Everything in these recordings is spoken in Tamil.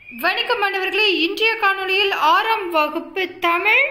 வணக்கம் மாணவர்களே இன்றைய காணொளியில் ஆறாம் வகுப்பு தமிழ்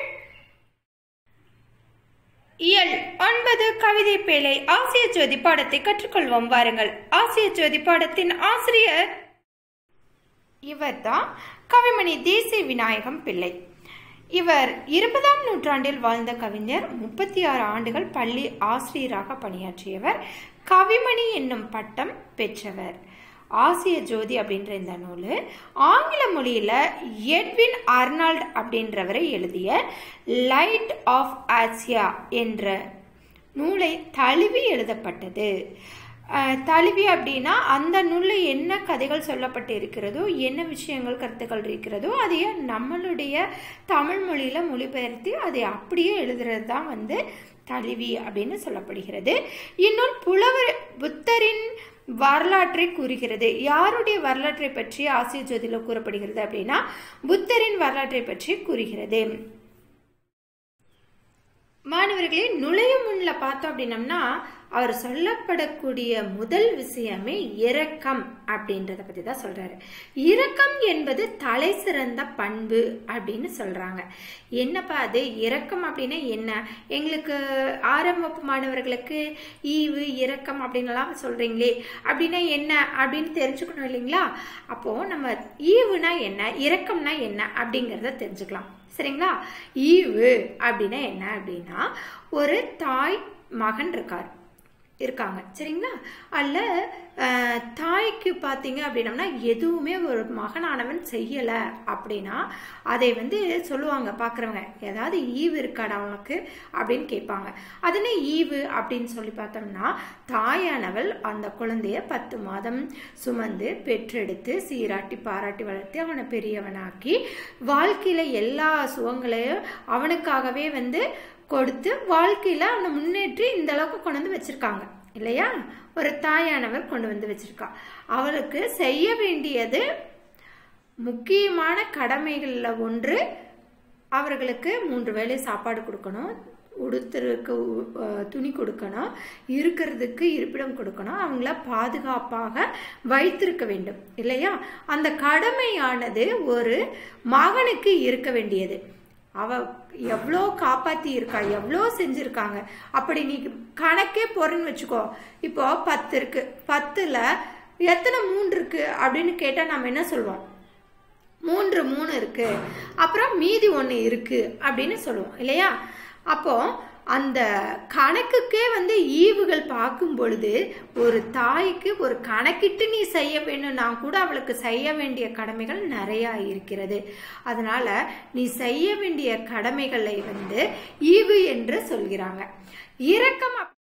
இயல் ஒன்பது கவிதை பேழை ஆசிய ஜோதி பாடத்தை கற்றுக்கொள்வோம் வாருங்கள் ஆசிய ஜோதி பாடத்தின் ஆசிரியர் இவர்தான் கவிமணி தேசிய விநாயகம் பிள்ளை இவர் இருபதாம் நூற்றாண்டில் வாழ்ந்த கவிஞர் முப்பத்தி ஆறு ஆண்டுகள் பள்ளி ஆசிரியராக பணியாற்றியவர் கவிமணி என்னும் பட்டம் பெற்றவர் ஆசிய ஜோதி அப்படின்ற இந்த நூல் ஆங்கில மொழியில் எட்வின் அர்னால்ட் அப்படின்றவரை எழுதிய லைட் ஆஃப் ஆசியா என்ற நூலை தழுவி எழுதப்பட்டது அஹ், தழுவி அப்படின்னா அந்த நூலில் என்ன கதைகள் சொல்லப்பட்டு இருக்கிறதோ என்ன விஷயங்கள் கருத்துக்கள் இருக்கிறதோ அதையே நம்மளுடைய தமிழ் மொழியில் மொழிபெயர்த்து அதை அப்படியே எழுதுறது தான் வந்து தழுவி அப்படின்னு சொல்லப்படுகிறது இந்நூல் புலவர் புத்தரின் வரலாற்றை கூறுகிறது யாருடைய வரலாற்றை பற்றி ஆசிய ஜோதியில் கூறப்படுகிறது அப்படின்னா புத்தரின் வரலாற்றை பற்றி கூறுகிறது மாணவர்களே நுழையும் முன்ல பார்த்தோம் அப்படின்னம்னா அவர் சொல்லப்படக்கூடிய முதல் விஷயமே இரக்கம் அப்படின்றத பத்தி தான் சொல்றாரு இரக்கம் என்பது தலை சிறந்த பண்பு அப்படின்னு சொல்றாங்க என்னப்பா அது இரக்கம் அப்படின்னா என்ன எங்களுக்கு ஆறாம் வகுப்பு மாணவர்களுக்கு ஈவு இரக்கம் அப்படின்னுலாம் சொல்றீங்களே அப்படின்னா என்ன அப்படின்னு தெரிஞ்சுக்கணும் இல்லைங்களா அப்போ நம்ம ஈவுனா என்ன இரக்கம்னா என்ன அப்படிங்கிறத தெரிஞ்சுக்கலாம் சரிங்களா ஈவு அப்படின்னா என்ன அப்படின்னா ஒரு தாய் மகன் இருக்கார் இருக்காங்க சரிங்களா அல்ல அஹ், தாய்க்கு பார்த்தீங்க அப்படின்னம்னா எதுவுமே ஒரு மகனானவன் செய்யலை அப்படின்னா அதை வந்து சொல்லுவாங்க பார்க்குறவங்க ஏதாவது ஈவு இருக்காடா உனக்கு அப்படின்னு கேட்பாங்க அதுன்னு ஈவு அப்படின்னு சொல்லி பார்த்தோம்னா தாயானவள் அந்த குழந்தைய பத்து மாதம் சுமந்து பெற்றெடுத்து சீராட்டி பாராட்டி வளர்த்து அவனை பெரியவனாக்கி வாழ்க்கையில எல்லா சுகங்களையும் அவனுக்காகவே வந்து கொடுத்து வாழ்க்கையில அவனை முன்னேற்றி இந்த அளவுக்கு கொண்டு வந்து வச்சிருக்காங்க இல்லையா ஒரு தாயானவர் கொண்டு வந்து வச்சிருக்கா அவளுக்கு செய்ய வேண்டியது முக்கியமான கடமைகளில் ஒன்று அவர்களுக்கு மூன்று வேளை சாப்பாடு கொடுக்கணும் உடுத்துறதுக்கு உ- அஹ் துணி கொடுக்கணும் இருக்கிறதுக்கு இருப்பிடம் கொடுக்கணும் அவங்கள பாதுகாப்பாக வைத்திருக்க வேண்டும் இல்லையா அந்த கடமையானது ஒரு மகனுக்கு இருக்க வேண்டியது அவ எவ்வளோ காப்பாத்தி இருக்கா எவ்வளோ செஞ்சிருக்காங்க அப்படி நீ கணக்கே போறேன்னு வச்சுக்கோ இப்போ பத்து இருக்கு பத்துல எத்தனை மூன்று இருக்கு அப்படின்னு கேட்டா நம்ம என்ன சொல்லுவோம் மூன்று மூணு இருக்கு அப்புறம் மீதி ஒன்று இருக்கு அப்படின்னு சொல்லுவோம் இல்லையா அப்போ அந்த கணக்குக்கே வந்து ஈவுகள் பார்க்கும் பொழுது ஒரு தாய்க்கு ஒரு கணக்கிட்டு நீ செய்ய வேணும்னா கூட அவளுக்கு செய்ய வேண்டிய கடமைகள் நிறையா இருக்கிறது அதனால நீ செய்ய வேண்டிய கடமைகளை வந்து ஈவு என்று சொல்கிறாங்க இரக்கம் அப்-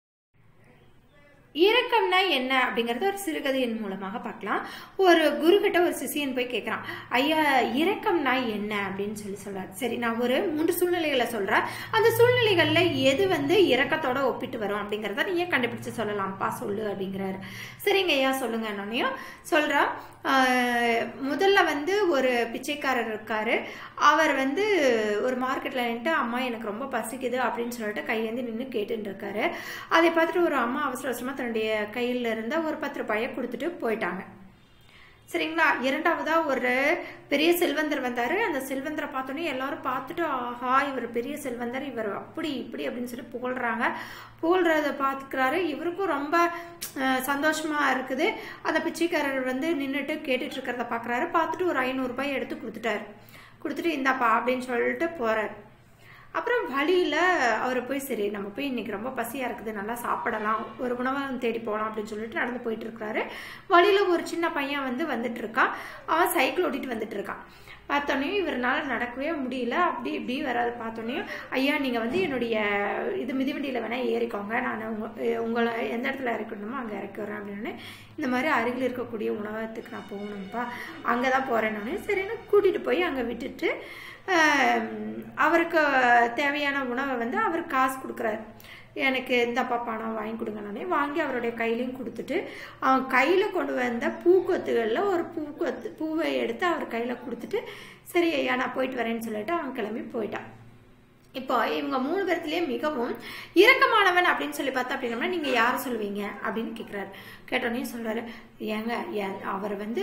இரக்கம்னா என்ன அப்படிங்கறத ஒரு சிறுகதையின் மூலமாக பார்க்கலாம் ஒரு குரு கிட்ட ஒரு சிஷியன் போய் கேட்குறான் ஐயா இரக்கம்னா என்ன அப்படின்னு சொல்லி சொல்றாரு சரி நான் ஒரு மூன்று சூழ்நிலைகளை சொல்றேன் அந்த சூழ்நிலைகள்ல எது வந்து இரக்கத்தோட ஒப்பிட்டு வரும் அப்படிங்கறத நீ ஏன் கண்டுபிடிச்சு சொல்லலாம்ப்பா சொல்லு அப்படிங்கிறாரு சரிங்க ஐயா சொல்லுங்க என்னன்னையும் சொல்றான் ஆஹ், முதல்ல வந்து ஒரு பிச்சைக்காரர் இருக்காரு அவர் வந்து ஒரு மார்க்கெட்ல நின்றுட்டு அம்மா எனக்கு ரொம்ப பசிக்குது அப்படின்னு சொல்லிட்டு கையேந்தி நின்று கேட்டுட்டு இருக்காரு அதை பார்த்துட்டு ஒரு அம்மா அவசர அவசரமா தன்னுடைய கையில இருந்த ஒரு பத்து ரூபாயை கொடுத்துட்டு போயிட்டாங்க சரிங்களா இரண்டாவதா ஒரு பெரிய செல்வந்தர் வந்தாரு அந்த செல்வந்தரை பார்த்தோன்னே எல்லாரும் பார்த்துட்டு ஆஹா இவர் பெரிய செல்வந்தர் இவர் அப்படி இப்படி அப்படின்னு சொல்லி புகழ்றாங்க புகழ்றத பார்த்துக்கிறாரு இவருக்கும் ரொம்ப அஹ், சந்தோஷமா இருக்குது அந்த பிச்சைக்காரர் வந்து நின்றுட்டு கேட்டுட்டு இருக்கிறத பார்க்கறாரு பார்த்துட்டு ஒரு ஐநூறு ரூபாய் எடுத்து கொடுத்துட்டாரு கொடுத்துட்டு இந்தாப்பா அப்படின்னு சொல்லிட்டு போறாரு அப்புறம் வழியில் அவர் போய் சரி நம்ம போய் இன்னைக்கு ரொம்ப பசியாக இருக்குது நல்லா சாப்பிடலாம் ஒரு உணவகம் தேடி போகலாம் அப்படின்னு சொல்லிட்டு நடந்து போயிட்டு இருக்கிறாரு வழியில் ஒரு சின்ன பையன் வந்து வந்துட்டு இருக்கான் அவன் சைக்கிள் ஓட்டிட்டு வந்துட்டு இருக்கான் பார்த்தோன்னே இவரால் நடக்கவே முடியல அப்படி இப்படி வராது பார்த்தோன்னே ஐயா நீங்கள் வந்து என்னுடைய இது மிதிவண்டியில் வேணால் ஏறிக்கோங்க நான் உங்க உங்களை எந்த இடத்துல இறக்கணுமோ அங்கே இறக்கி வரேன் அப்படின்னு இந்த மாதிரி அருகில் இருக்கக்கூடிய உணவகத்துக்கு நான் போகணும்ப்பா அங்கே தான் போகிறேன் நான் சரின்னு கூட்டிகிட்டு போய் அங்கே விட்டுட்டு ஆம், அவருக்கு தேவையான உணவை வந்து அவர் காசு கொடுக்குறாரு எனக்கு இந்தப்பா பணம் வாங்கி கொடுங்க நானே வாங்கி அவருடைய கையிலையும் கொடுத்துட்டு அவன் கையில் கொண்டு வந்த பூக்கொத்துகளில் ஒரு பூக்கொத்து பூவை எடுத்து அவர் கையில் கொடுத்துட்டு சரி ஐயா நான் போயிட்டு வரேன்னு சொல்லிட்டு அவன் கிளம்பி போயிட்டான் இப்போ இவங்க மூணு பேர்த்திலேயே மிகவும் இரக்கமானவன் அப்படின்னு சொல்லி பார்த்தா அப்படின்னா நீங்க யாரை சொல்லுவீங்க அப்படின்னு கேட்குறாரு கேட்டோன்னே சொல்றாரு ஏங்க ஏன் அவர் வந்து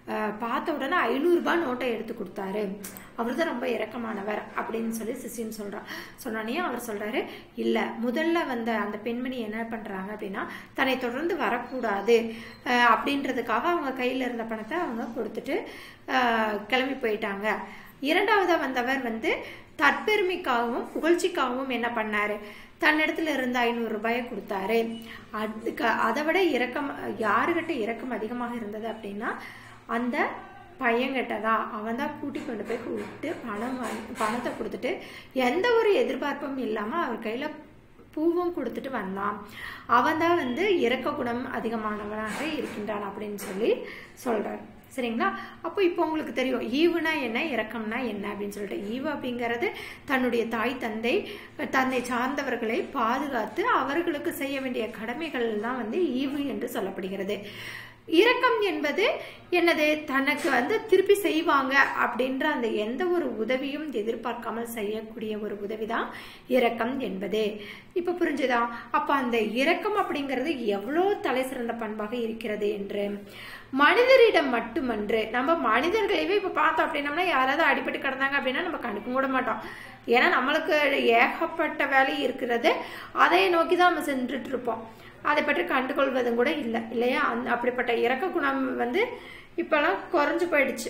அஹ், பார்த்த உடனே ஐநூறுரூபா நோட்டை எடுத்து கொடுத்தாரு அவர் தான் ரொம்ப இரக்கமானவர் அப்படின்னு சொல்லி சிசின்னு சொல்கிறான் சொன்னோடனே அவர் சொல்கிறாரு இல்லை முதல்ல வந்த அந்த பெண்மணி என்ன பண்ணுறாங்க அப்படின்னா தன்னை தொடர்ந்து வரக்கூடாது அஹ், அப்படின்றதுக்காக அவங்க கையில் இருந்த பணத்தை அவங்க கொடுத்துட்டு அஹ், கிளம்பி போயிட்டாங்க இரண்டாவதாக வந்தவர் வந்து தற்பெருமைக்காகவும் புகழ்ச்சிக்காகவும் என்ன பண்ணாரு தன்னிடத்துல இருந்த ஐநூறு ரூபாயை கொடுத்தாரு அதுக்கு அதை விட இரக்கம் யாருக்கிட்ட இரக்கம் அதிகமாக இருந்தது அப்படின்னா அந்த பையன்கிட்ட தான் அவன் தான் கூட்டி கொண்டு போய் விட்டு பணம் வாங்கி பணத்தை கொடுத்துட்டு எந்த ஒரு எதிர்பார்ப்பும் இல்லாமல் அவர் கையில் பூவும் கொடுத்துட்டு வந்தான் அவன் தான் வந்து இரக்க குணம் அதிகமானவனாக இருக்கின்றான் அப்படின்னு சொல்லி சொல்றார் சரிங்களா அப்போ இப்போ உங்களுக்கு தெரியும் ஈவுனா என்ன இரக்கம்னா என்ன அப்படின்னு சொல்லிட்டு ஈவு அப்படிங்கிறது தன்னுடைய தாய் தந்தை தன்னை சார்ந்தவர்களை பாதுகாத்து அவர்களுக்கு செய்ய வேண்டிய கடமைகள் தான் வந்து ஈவு என்று சொல்லப்படுகிறது இரக்கம் என்பது என்னது தனக்கு வந்து திருப்பி செய்வாங்க அப்படின்ற அந்த எந்த ஒரு உதவியும் எதிர்பார்க்காமல் செய்யக்கூடிய ஒரு உதவி தான் இரக்கம் என்பது இப்போ புரிஞ்சுதா அப்போ அந்த இரக்கம் அப்படிங்கிறது எவ்வளோ தலை சிறந்த பண்பாக இருக்கிறது என்று மனிதரிடம் மட்டுமன்று நம்ம மனிதர்களையே இப்போ பார்த்தோம் அப்படின்னம்னா யாராவது அடிபட்டு கிடந்தாங்க அப்படின்னா நம்ம கண்டுக்க கூட மாட்டோம் ஏன்னா நம்மளுக்கு ஏகப்பட்ட வேலை இருக்கிறது அதை நோக்கி தான் நம்ம சென்றுட்டு இருப்போம் அதை பற்றி கண்டுகொள்வதும் கூட இல்லை இல்லையா அந்த அப்படிப்பட்ட இறக்க குணம் வந்து இப்பெல்லாம் குறைஞ்சு போயிடுச்சு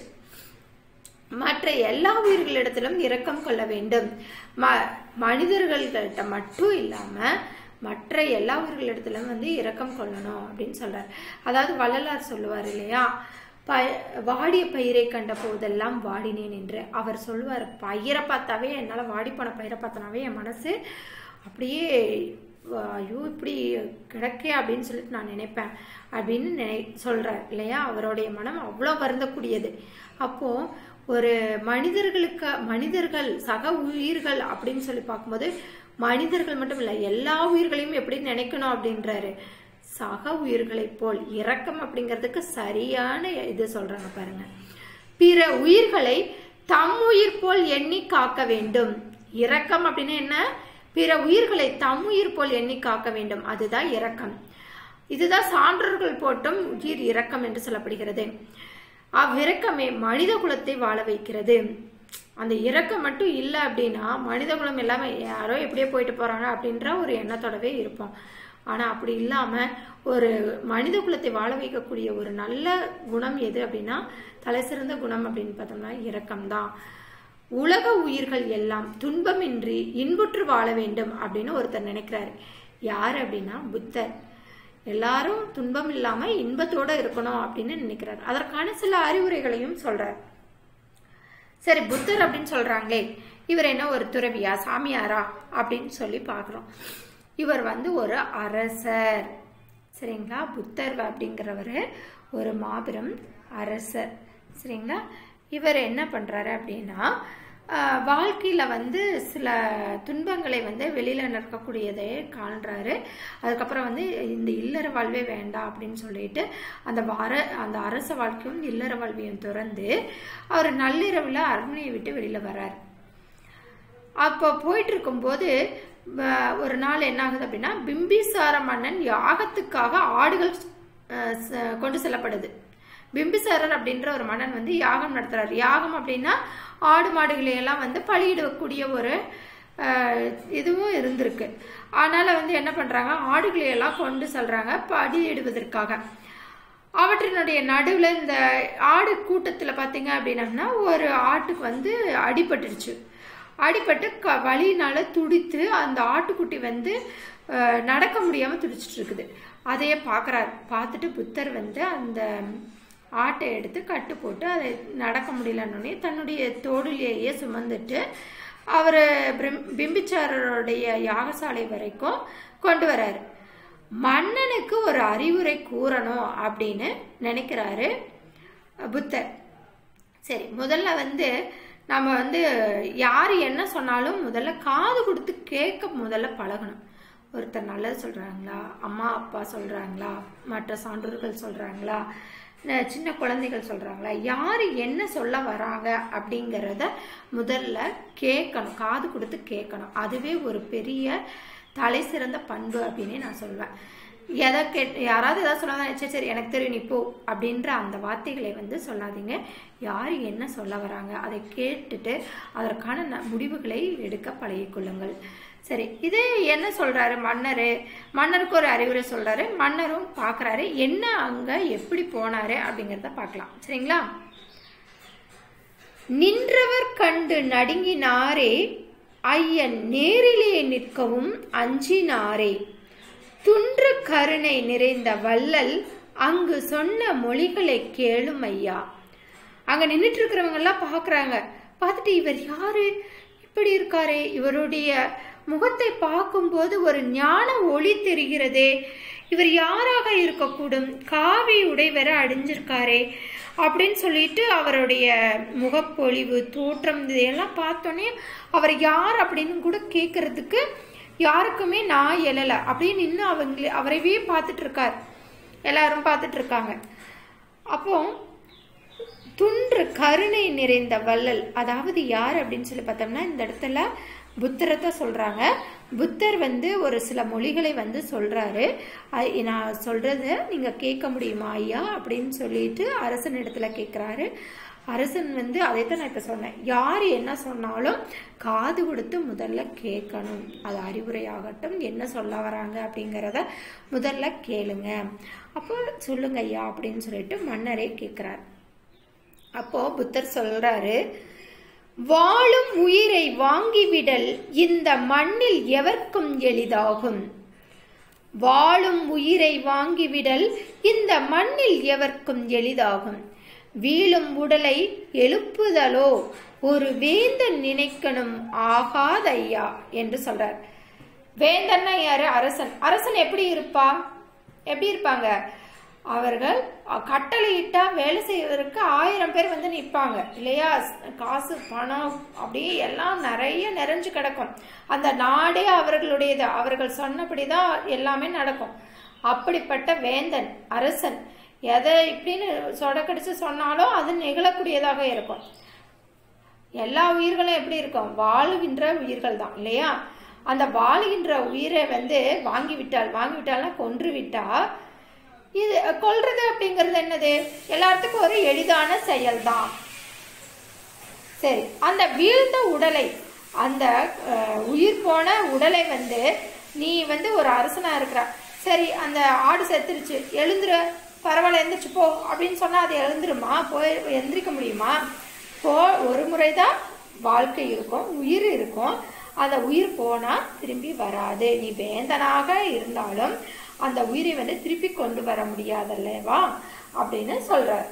மற்ற எல்லா உயிர்களிடத்திலும் இரக்கம் கொள்ள வேண்டும் ம மனிதர்கள்கிட்ட மட்டும் இல்லாம மற்ற எல்லா உயிர்களிடத்திலும் வந்து இரக்கம் கொள்ளணும் அப்படின்னு சொல்றாரு அதாவது வள்ளலார் சொல்லுவார் இல்லையா ப வாடிய பயிரை கண்ட போதெல்லாம் வாடினேன் என்று அவர் சொல்லுவார் பயிரை பார்த்தாவே என்னால் வாடி போன பயிரை பார்த்தனாவே என் மனசு அப்படியே ஐயோ இப்படி கிடக்கே அப்படின்னு சொல்லிட்டு நான் நினைப்பேன் அப்படின்னு நினை சொல்கிறார் இல்லையா அவருடைய மனம் அவ்வளோ வருந்தக்கூடியது அப்போது ஒரு மனிதர்களுக்கு மனிதர்கள் சக உயிர்கள் அப்படின்னு சொல்லி பார்க்கும்போது மனிதர்கள் மட்டும் இல்லை எல்லா உயிர்களையும் எப்படி நினைக்கணும் அப்படின்றாரு சக உயிர்களைப் போல் இரக்கம் அப்படிங்கிறதுக்கு சரியான இது சொல்றாங்க பாருங்க பிற உயிர்களை தம் உயிர் போல் எண்ணி காக்க வேண்டும் இரக்கம் அப்படின்னா என்ன பிற உயிர்களை தம் உயிர் போல் எண்ணி காக்க வேண்டும் அதுதான் இரக்கம் இதுதான் சான்றோர்கள் போட்டும் உயிர் இரக்கம் என்று சொல்லப்படுகிறது அவ்விரக்கமே மனித குலத்தை வாழ வைக்கிறது அந்த இரக்கம் மட்டும் இல்லை அப்படின்னா மனித குலம் எல்லாமே யாரோ எப்படியோ போயிட்டு போறாங்க அப்படின்ற ஒரு எண்ணத்தோடவே இருப்போம் ஆனால் அப்படி இல்லாமல் ஒரு மனித குலத்தை வாழ வைக்கக்கூடிய ஒரு நல்ல குணம் எது அப்படின்னா தலை சிறந்த குணம் அப்படின்னு பார்த்தோம்னா இரக்கம்தான் உலக உயிர்கள் எல்லாம் துன்பமின்றி இன்புற்று வாழ வேண்டும் அப்படின்னு ஒருத்தர் நினைக்கிறாரு யார் அப்படின்னா புத்தர் எல்லாரும் துன்பம் இல்லாம இன்பத்தோட இருக்கணும் அப்படின்னு நினைக்கிறார் அதற்கான சில அறிவுரைகளையும் சொல்றார் சரி புத்தர் அப்படின்னு சொல்றாங்களே இவர் என்ன ஒரு துறவியா சாமியாரா அப்படின்னு சொல்லி பார்க்குறோம் இவர் வந்து ஒரு அரசர் சரிங்களா புத்தர் அப்படிங்கிறவர் ஒரு மாபெரும் அரசர் சரிங்களா இவர் என்ன பண்றாரு அப்படின்னா ஆஹ், வாழ்க்கையில வந்து சில துன்பங்களை வந்து வெளியில நடக்கக்கூடியதை காண்றாரு அதுக்கப்புறம் வந்து இந்த இல்லற வாழ்வே வேண்டாம் அப்படின்னு சொல்லிட்டு அந்த வர அந்த அரச வாழ்க்கையும் இல்லற வாழ்வையும் துறந்து அவர் நள்ளிரவுல அரண்மனையை விட்டு வெளியில வர்றார் அப்போ போயிட்டு இருக்கும்போது வ- ஒரு நாள் என்ன ஆகுது அப்படின்னா பிம்பிசார மன்னன் யாகத்துக்காக ஆடுகள் அஹ், ச- கொண்டு செல்லப்படுது பிம்பிசாரர் அப்படின்ற ஒரு மன்னன் வந்து யாகம் நடத்துறாரு யாகம் அப்படின்னா ஆடு மாடுகளை எல்லாம் வந்து பலியிடக்கூடிய ஒரு அஹ், இதுவும் இருந்திருக்கு அதனால வந்து என்ன பண்றாங்க ஆடுகளை எல்லாம் கொண்டு செல்றாங்க பலியிடுவதற்காக அவற்றினுடைய நடுவில் இந்த ஆடு கூட்டத்தில் பார்த்தீங்க அப்படின்னம்னா ஒரு ஆட்டுக்கு வந்து அடிபட்டுருச்சு அடிபட்டு க வலியினால துடித்து அந்த ஆட்டுக்குட்டி வந்து அஹ், நடக்க முடியாமல் துடிச்சிட்டு இருக்குது அதையே பார்க்குறாரு பார்த்துட்டு புத்தர் வந்து அந்த ஆட்டை எடுத்து கட்டு போட்டு அதை நடக்க முடியலன்னொடனே தன்னுடைய தோடிலேயே சுமந்துட்டு அவர் பிம்பிச்சாரருடைய யாகசாலை வரைக்கும் கொண்டு வராரு மன்னனுக்கு ஒரு அறிவுரை கூறணும் அப்படின்னு நினைக்கிறாரு புத்தர் சரி முதல்ல வந்து நம்ம வந்து யார் என்ன சொன்னாலும் முதல்ல காது கொடுத்து கேட்க முதல்ல பழகணும் ஒருத்தர் நல்லது சொல்றாங்களா அம்மா அப்பா சொல்றாங்களா மற்ற சான்றோர்கள் சொல்றாங்களா ந- சின்ன குழந்தைகள் சொல்றாங்களா யார் என்ன சொல்ல வராங்க அப்படிங்கிறத முதல்ல கேட்கணும் காது கொடுத்து கேட்கணும் அதுவே ஒரு பெரிய தலை சிறந்த பண்பு அப்படின்னு நான் சொல்வேன் எதை கேட் யாராவது ஏதாவது சொல்லாதான் சரி சரி எனக்கு தெரியும் நீ போ அப்படின்ற அந்த வார்த்தைகளை வந்து சொல்லாதீங்க யார் என்ன சொல்ல வராங்க அதை கேட்டுட்டு அதற்கான ந- முடிவுகளை எடுக்க பழகிக்கொள்ளுங்கள் சரி இது என்ன சொல்றாரு மன்னர் மன்னருக்கு ஒரு அறிவுரை சொல்றாரு மன்னரும் பார்க்கறாரு என்ன அங்க எப்படி போனாரு அப்படிங்கிறத பார்க்கலாம் சரிங்களா நின்றவர் கண்டு நடுங்கினாரே ஐயன் நேரிலே நிற்கவும் அஞ்சினாரே துன்று கருணை நிறைந்த வள்ளல் அங்கு சொன்ன மொழிகளை கேளும் ஐயா அங்க நின்றுட்டு இருக்கிறவங்க எல்லாம் பாக்குறாங்க பார்த்துட்டு இவர் யாரு இப்படி இருக்காரே இவருடைய முகத்தை பார்க்கும்போது ஒரு ஞான ஒளி தெரிகிறதே இவர் யாராக இருக்கக்கூடும் காவி உடை வேற அடிஞ்சிருக்காரே அப்படின்னு சொல்லிட்டு அவருடைய முகப்பொழிவு தோற்றம் இதையெல்லாம் பார்த்தோன்னே அவர் யார் அப்படின்னு கூட கேட்கறதுக்கு யாருக்குமே நான் எழல அப்படின்னு நின்று அவங்களே அவரைவே பார்த்துட்டு இருக்கார் எல்லாரும் பார்த்துட்டு இருக்காங்க அப்போ துன்று கருணை நிறைந்த வள்ளல் அதாவது யார் அப்படின்னு சொல்லி பார்த்தோம்னா இந்த இடத்துல புத்தரை தான் சொல்றாங்க புத்தர் வந்து ஒரு சில மொழிகளை வந்து சொல்றாரு அ- நான் சொல்றத நீங்க கேட்க முடியுமா ஐயா அப்படின்னு சொல்லிட்டு அரசன் இடத்துல கேட்கிறாரு அரசன் வந்து அதைத்தான் நான் இப்ப சொன்னேன் யார் என்ன சொன்னாலும் காது கொடுத்து முதல்ல கேட்கணும் அது அறிவுரையாகட்டும் என்ன சொல்ல வராங்க அப்படிங்கிறத முதல்ல கேளுங்க அப்போ சொல்லுங்க ஐயா அப்படின்னு சொல்லிட்டு மன்னரே கேட்கிறார் அப்போ புத்தர் சொல்றாரு வாழும் உயிரை வாங்கிவிடல் இந்த மண்ணில் எவர்க்கும் எளிதாகும் வாழும் உயிரை வாங்கிவிடல் இந்த மண்ணில் எவர்க்கும் எளிதாகும் வீழும் உடலை எழுப்புதலோ ஒரு வேந்தன் நினைக்கணும் ஆகாதையா என்று சொல்றார் வேந்தன்னா யாரு அரசன் அரசன் எப்படி இருப்பா எப்படி இருப்பாங்க அவர்கள் அ, கட்டளையிட்டா வேலை செய்வதற்கு ஆயிரம் பேர் வந்து நிற்பாங்க இல்லையா ஸ்- காசு பணம் அப்படியே எல்லாம் நிறைய நிறைஞ்சு கிடக்கும் அந்த நாடே அவர்களுடையது அவர்கள் சொன்னபடிதான் எல்லாமே நடக்கும் அப்படிப்பட்ட வேந்தன் அரசன் எதை இப்படின்னு சொடக்கடிச்சு சொன்னாலும் அது நிகழக்கூடியதாக இருக்கும் எல்லா உயிர்களும் எப்படி இருக்கும் வாழுகின்ற உயிர்கள் தான் இல்லையா அந்த வாழுகின்ற உயிரை வந்து வாங்கி விட்டால் வாங்கி விட்டால்னா கொன்று விட்டா இது கொல்றது அப்படிங்கிறது என்னது எல்லாத்துக்கும் ஒரு எளிதான செயல்தான் சரி அந்த வீழ்ந்த உடலை அந்த அஹ், உயிர் போன உடலை வந்து நீ வந்து ஒரு அரசனா இருக்கிற சரி அந்த ஆடு செத்துருச்சு எழுந்துரு பரவாயில்ல எந்திரிச்சு போ அப்படின்னு சொன்னா அது எழுந்துருமா போய் எந்திரிக்க முடியுமா போ ஒரு முறைதான் வாழ்க்கை இருக்கும் உயிர் இருக்கும் அந்த உயிர் போனா திரும்பி வராது நீ வேந்தனாக இருந்தாலும் அந்த உயிரை வந்து திருப்பி கொண்டு வர முடியாதல்லவா அப்படின்னு சொல்றார்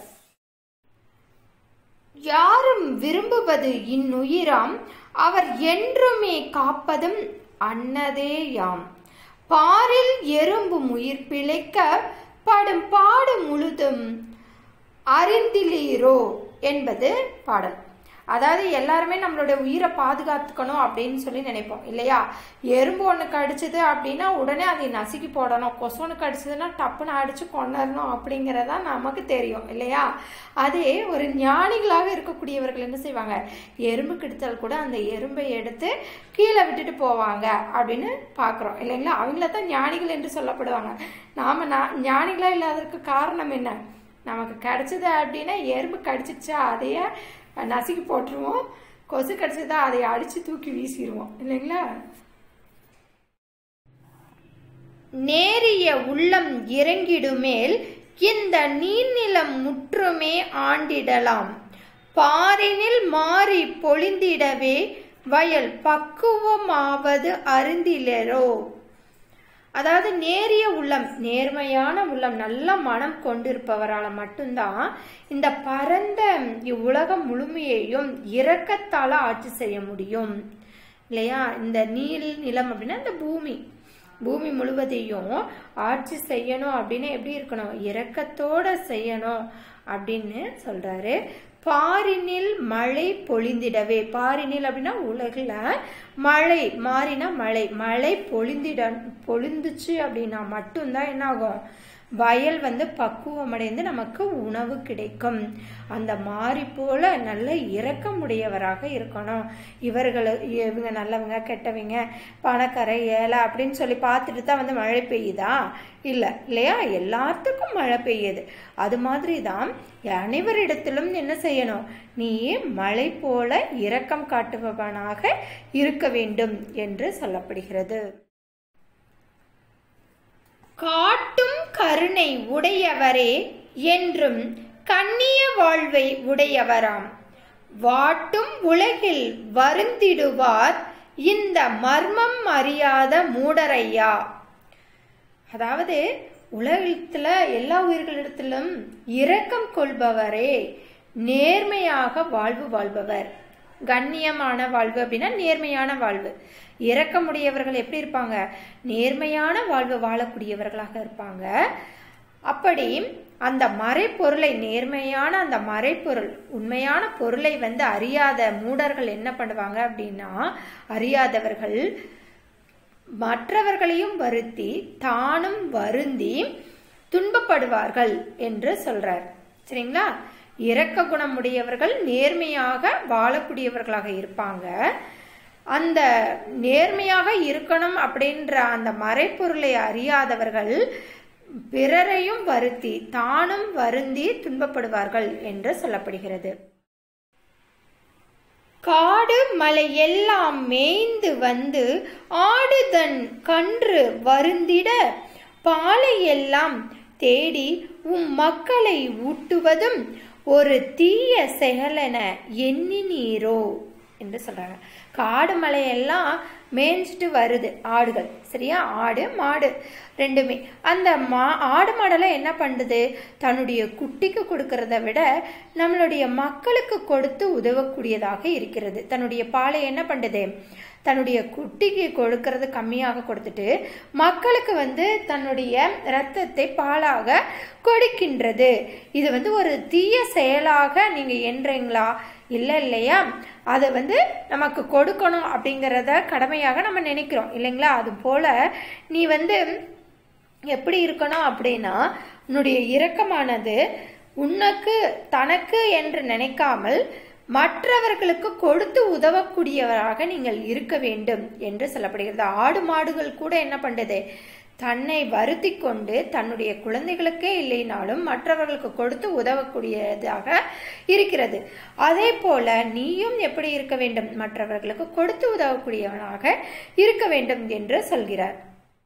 யாரும் விரும்புவது இன்னுயிராம் அவர் என்றுமே காப்பதும் அன்னதேயாம் பாரில் எறும்பும் உயிர் பிழைக்க படும் பாடு முழுதும் அறிந்திலீரோ என்பது பாடல் அதாவது எல்லாருமே நம்மளோட உயிரை பாதுகாத்துக்கணும் அப்படின்னு சொல்லி நினைப்போம் இல்லையா எறும்பு ஒன்று கடிச்சது அப்படின்னா உடனே அதை நசுக்கி போடணும் கொசு ஒன்று கடிச்சதுன்னா டப்புன்னு அடிச்சு கொண்டுறணும் அப்படிங்கிறதா நமக்கு தெரியும் இல்லையா அதே ஒரு ஞானிகளாக இருக்கக்கூடியவர்கள் என்ன செய்வாங்க எறும்பு கடித்தால் கூட அந்த எறும்பை எடுத்து கீழே விட்டுட்டு போவாங்க அப்படின்னு பார்க்குறோம் இல்லைங்களா அவங்கள தான் ஞானிகள் என்று சொல்லப்படுவாங்க நாம நா- ஞானிகளா இல்லாததுக்கு காரணம் என்ன நமக்கு கிடைச்சது அப்படின்னா எறும்பு கடிச்சிச்சா அதைய நசுக்கி போட்டுருவோம் கொசு கடிச்சதா அதை அடிச்சு தூக்கி வீசிடுவோம் இல்லைங்களா நேரிய உள்ளம் இறங்கிடுமேல் இந்த நீர்நிலம் முற்றுமே ஆண்டிடலாம் பாரினில் மாறி பொழிந்திடவே வயல் பக்குவமாவது அருந்திலரோ அதாவது நேரிய உள்ளம் நேர்மையான உள்ளம் நல்ல மனம் கொண்டிருப்பவரால மட்டும்தான் இந்த பரந்த இவ்வுலகம் முழுமையையும் இரக்கத்தால ஆட்சி செய்ய முடியும் இல்லையா இந்த நீல் நிலம் அப்படின்னா இந்த பூமி பூமி முழுவதையும் ஆட்சி செய்யணும் அப்படின்னு எப்படி இருக்கணும் இரக்கத்தோட செய்யணும் அப்படின்னு சொல்றாரு பாரினில் மழை பொழிந்திடவே பாரினில் அப்படின்னா உலகில் மழை மாறினா மழை மழை பொழிந்திட பொழிந்துச்சு அப்படின்னா மட்டும்தான் என்ன ஆகும் வயல் வந்து பக்குவமடைந்து நமக்கு உணவு கிடைக்கும் அந்த மாறி போல நல்ல இரக்கமுடையவராக இருக்கணும் இவர்கள் இவங்க நல்லவங்க கெட்டவங்க பணக்கார ஏழை அப்படின்னு சொல்லி பார்த்துட்டு தான் வந்து மழை பெய்யுதா இல்லை இல்லையா எல்லாத்துக்கும் மழை பெய்யுது அது மாதிரி தான் அனைவரிடத்திலும் என்ன செய்யணும் நீ மழை போல இரக்கம் காட்டுபவனாக இருக்க வேண்டும் என்று சொல்லப்படுகிறது காட்டும் கருணை உடையவரே என்றும் கண்ணிய வாழ்வை உடையவராம் வாட்டும் உலகில் வருந்திடுவார் இந்த மர்மம் அறியாத மூடரையா அதாவது உலகத்துல எல்லா உயிர்களிடத்திலும் இரக்கம் கொள்பவரே நேர்மையாக வாழ்வு வாழ்பவர் கண்ணியமான வாழ்வு அப்படின்னா நேர்மையான வாழ்வு இரக்கமுடையவர்கள் எப்படி இருப்பாங்க நேர்மையான வாழ்வு வாழக்கூடியவர்களாக இருப்பாங்க அப்படி அந்த மறைப்பொருளை நேர்மையான அந்த மறைப்பொருள் உண்மையான பொருளை வந்து அறியாத மூடர்கள் என்ன பண்ணுவாங்க அப்படின்னா அறியாதவர்கள் மற்றவர்களையும் வருத்தி தானும் வருந்தி துன்பப்படுவார்கள் என்று சொல்றார் சரிங்களா இரக்க குணமுடையவர்கள் நேர்மையாக வாழக்கூடியவர்களாக இருப்பாங்க அந்த நேர்மையாக இருக்கணும் அப்படின்ற அந்த மறைப்பொருளை அறியாதவர்கள் பிறரையும் வருத்தி தானும் வருந்தி துன்பப்படுவார்கள் என்று சொல்லப்படுகிறது காடு மலை எல்லாம் மேய்ந்து வந்து ஆடுதன் கன்று வருந்திட பாலை எல்லாம் தேடி உம் மக்களை ஊட்டுவதும் ஒரு தீய செயலென எண்ணினீரோ என்று சொல்றாங்க காடு மலையெல்லாம் மேய்ஞ்சிட்டு வருது ஆடுகள் சரியா ஆடு மாடு ரெண்டுமே அந்த மா ஆடு மாடெல்லாம் என்ன பண்ணுது தன்னுடைய குட்டிக்கு கொடுக்கறத விட நம்மளுடைய மக்களுக்கு கொடுத்து உதவக்கூடியதாக இருக்கிறது தன்னுடைய பாலை என்ன பண்ணுது தன்னுடைய குட்டிக்கு கொடுக்கறது கம்மியாக கொடுத்துட்டு மக்களுக்கு வந்து தன்னுடைய இரத்தத்தை பாலாக கொடுக்கின்றது இது வந்து ஒரு தீய செயலாக நீங்க எண்றீங்களா இல்லை இல்லையா அதை வந்து நமக்கு கொடுக்கணும் அப்படிங்கிறத கடமையாக நம்ம நினைக்கிறோம் இல்லைங்களா அது போல நீ வந்து எப்படி இருக்கணும் அப்படின்னா உன்னுடைய இரக்கமானது உனக்கு தனக்கு என்று நினைக்காமல் மற்றவர்களுக்கு கொடுத்து உதவக்கூடியவராக நீங்கள் இருக்க வேண்டும் என்று சொல்லப்படுகிறது ஆடு மாடுகள் கூட என்ன பண்ணுது தன்னை வருத்தி கொண்டு தன்னுடைய குழந்தைகளுக்கே இல்லைனாலும் மற்றவர்களுக்கு கொடுத்து உதவக்கூடியதாக இருக்கிறது அதே போல நீயும் எப்படி இருக்க வேண்டும் மற்றவர்களுக்கு கொடுத்து உதவக்கூடியவனாக இருக்க வேண்டும் என்று சொல்கிறார்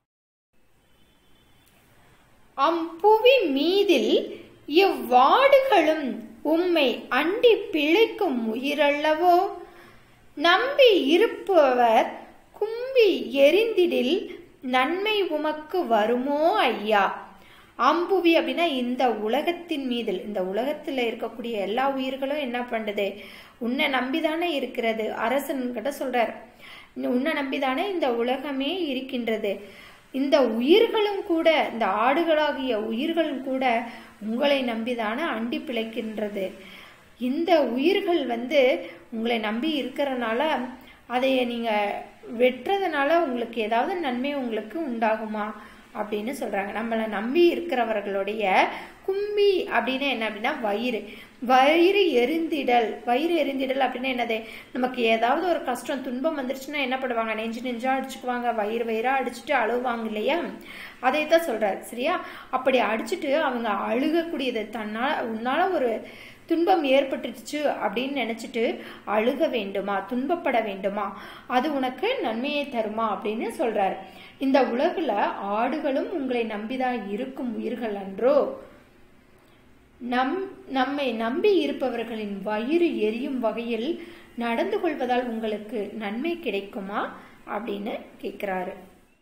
அம்புவி மீதில் இவ்வாடுகளும் உம்மை அண்டி பிழைக்கும் உயிரல்லவோ நம்பி இருப்பவர் கும்பி எரிந்திடில் நன்மை உமக்கு வருமோ ஐயா அம்புவி அப்படின்னா இந்த உலகத்தின் மீது இந்த உலகத்தில் இருக்கக்கூடிய எல்லா உயிர்களும் என்ன பண்ணுது உன்னை நம்பிதானே இருக்கிறது அரசன் கிட்ட சொல்றார் உன்னை நம்பிதானே இந்த உலகமே இருக்கின்றது இந்த உயிர்களும் கூட இந்த ஆடுகளாகிய உயிர்களும் கூட உங்களை நம்பிதானே அண்டி பிழைக்கின்றது இந்த உயிர்கள் வந்து உங்களை நம்பி இருக்கிறனால அதை நீங்க வெட்டுறதுனால உங்களுக்கு ஏதாவது நன்மை உங்களுக்கு உண்டாகுமா அப்படின்னு சொல்றாங்க நம்மளை நம்பி இருக்கிறவர்களுடைய கும்பி அப்படின்னு என்ன அப்படின்னா வயிறு வயிறு எரிந்திடல் வயிறு எரிந்திடல் அப்படின்னா என்னது நமக்கு ஏதாவது ஒரு கஷ்டம் துன்பம் வந்துருச்சுன்னா என்ன பண்ணுவாங்க நெஞ்சு நெஞ்சா அடிச்சுக்குவாங்க வயிறு வயிறா அடிச்சுட்டு அழுவாங்க இல்லையா அதை தான் சொல்றாரு சரியா அப்படி அடிச்சுட்டு அவங்க அழுகக்கூடியது தன்னால உன்னால ஒரு துன்பம் ஏற்பட்டுச்சு அப்படின்னு நினைச்சிட்டு அழுக வேண்டுமா துன்பப்பட வேண்டுமா அது உனக்கு நன்மையை தருமா அப்படின்னு சொல்றாரு இந்த உலகுல ஆடுகளும் உங்களை நம்பிதான் இருக்கும் உயிர்கள் அன்றோ நம் நம்மை நம்பி இருப்பவர்களின் வயிறு எரியும் வகையில் நடந்து கொள்வதால் உங்களுக்கு நன்மை கிடைக்குமா அப்படின்னு கேட்கிறாரு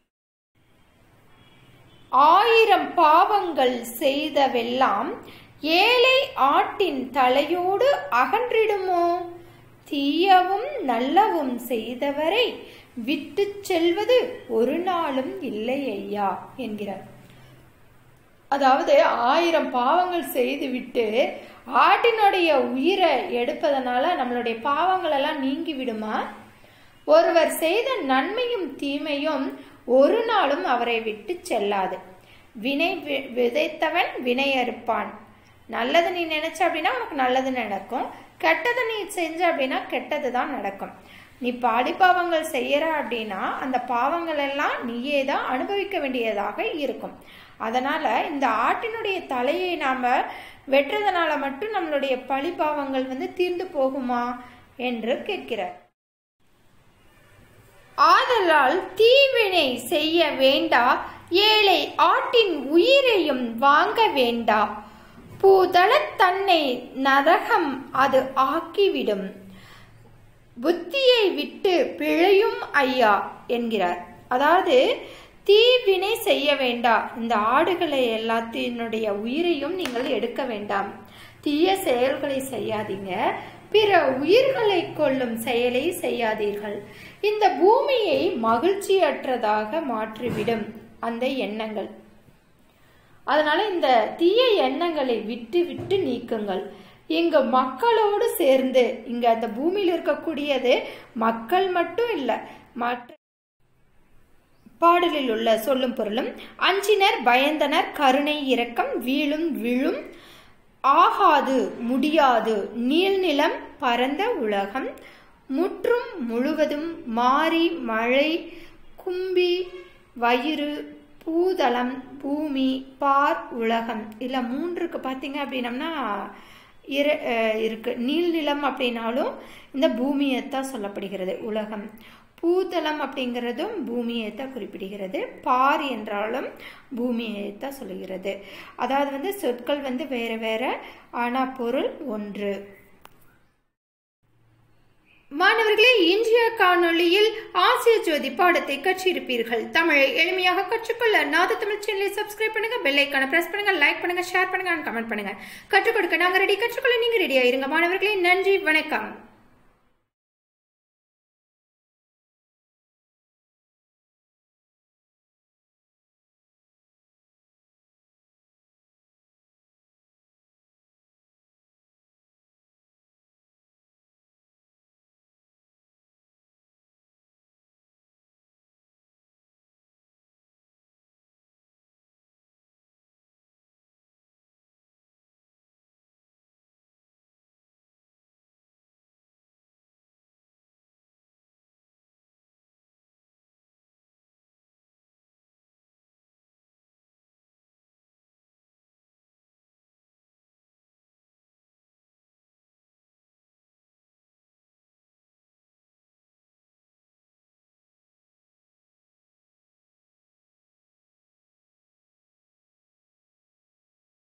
ஆயிரம் பாவங்கள் செய்தவெல்லாம் ஏழை ஆட்டின் தலையோடு அகன்றிடுமோ தீயவும் நல்லவும் செய்தவரை விட்டு செல்வது ஒரு நாளும் இல்லை ஐயா என்கிறார் அதாவது ஆயிரம் பாவங்கள் செய்துவிட்டு ஆட்டினுடைய உயிரை எடுப்பதனால நம்மளுடைய பாவங்கள் எல்லாம் நீங்கி விடுமா ஒருவர் செய்த நன்மையும் தீமையும் ஒரு நாளும் அவரை விட்டு செல்லாது வினை வி- விதைத்தவன் வினை அறுப்பான் நல்லது நீ நினைச்ச அப்படின்னா உனக்கு நல்லது நடக்கும் கெட்டதை நீ செஞ்ச அப்படின்னா கெட்டது தான் நடக்கும் நீ பாடி பாவங்கள் செய்யற அப்படின்னா அந்த பாவங்கள் எல்லாம் நீயே தான் அனுபவிக்க வேண்டியதாக இருக்கும் அதனால இந்த ஆட்டினுடைய தலையை நாம வெட்டுறதுனால மட்டும் நம்மளுடைய பழி பாவங்கள் வந்து தீர்ந்து போகுமா என்று கேட்கிறார் ஆதலால் தீவினை செய்ய வேண்டா ஏழை ஆட்டின் உயிரையும் வாங்க வேண்டா பூதளத் தன்னை நரகம் அது ஆக்கிவிடும் புத்தியை விட்டு பிழையும் ஐயா என்கிறார் அதாவது தீவினை செய்ய வேண்டாம் இந்த ஆடுகளை எல்லாத்தினுடைய உயிரையும் நீங்கள் எடுக்க வேண்டாம் தீய செயல்களை செய்யாதீங்க பிற உயிர்களை கொல்லும் செயலை செய்யாதீர்கள் இந்த பூமியை மகிழ்ச்சியற்றதாக மாற்றிவிடும் அந்த எண்ணங்கள் அதனால இந்த தீய எண்ணங்களை விட்டு விட்டு நீக்குங்கள் இங்க மக்களோடு சேர்ந்து இங்க அந்த பூமியில் இருக்கக்கூடியது மக்கள் மட்டும் இல்ல மற்ற பாடலில் உள்ள சொல்லும் பொருளும் அஞ்சினர் பயந்தனர் கருணை இரக்கம் வீழும் விழும் ஆகாது முடியாது நீள்நிலம் பரந்த உலகம் முற்றும் முழுவதும் மாறி மழை கும்பி வயிறு பூதளம் பூமி பார் உலகம் இல்ல மூன்றுக்கு பார்த்தீங்க அப்படின்னம்னா இரு அஹ் இருக்கு நீள்நிலம் அப்படின்னாலும் இந்த பூமியைத்தான் சொல்லப்படுகிறது உலகம் பூதளம் அப்படிங்கிறதும் பூமியைத்தான் குறிப்பிடுகிறது பார் என்றாலும் பூமியைத்தான் சொல்லுகிறது அதாவது வந்து சொற்கள் வந்து வேற வேற ஆனா பொருள் ஒன்று மாணவர்களே இன்றைய காணொளியில் ஆசிய ஜோதி பாடத்தை கற்றிருப்பீர்கள் தமிழை எளிமையாக கற்றுக்கொள்ள நாத தமிழ் சேனலை சப்ஸ்கிரைப் பண்ணுங்க பெல் ஐக்கான பிரஸ் பண்ணுங்க லைக் பண்ணுங்க ஷேர் பண்ணுங்க கமெண்ட் பண்ணுங்க கற்றுக் கொடுக்க நாங்க ரெடி கற்றுக்கொள்ள நீங்க ரெடியா இருங்க மாணவர்களே நன்றி வணக்கம்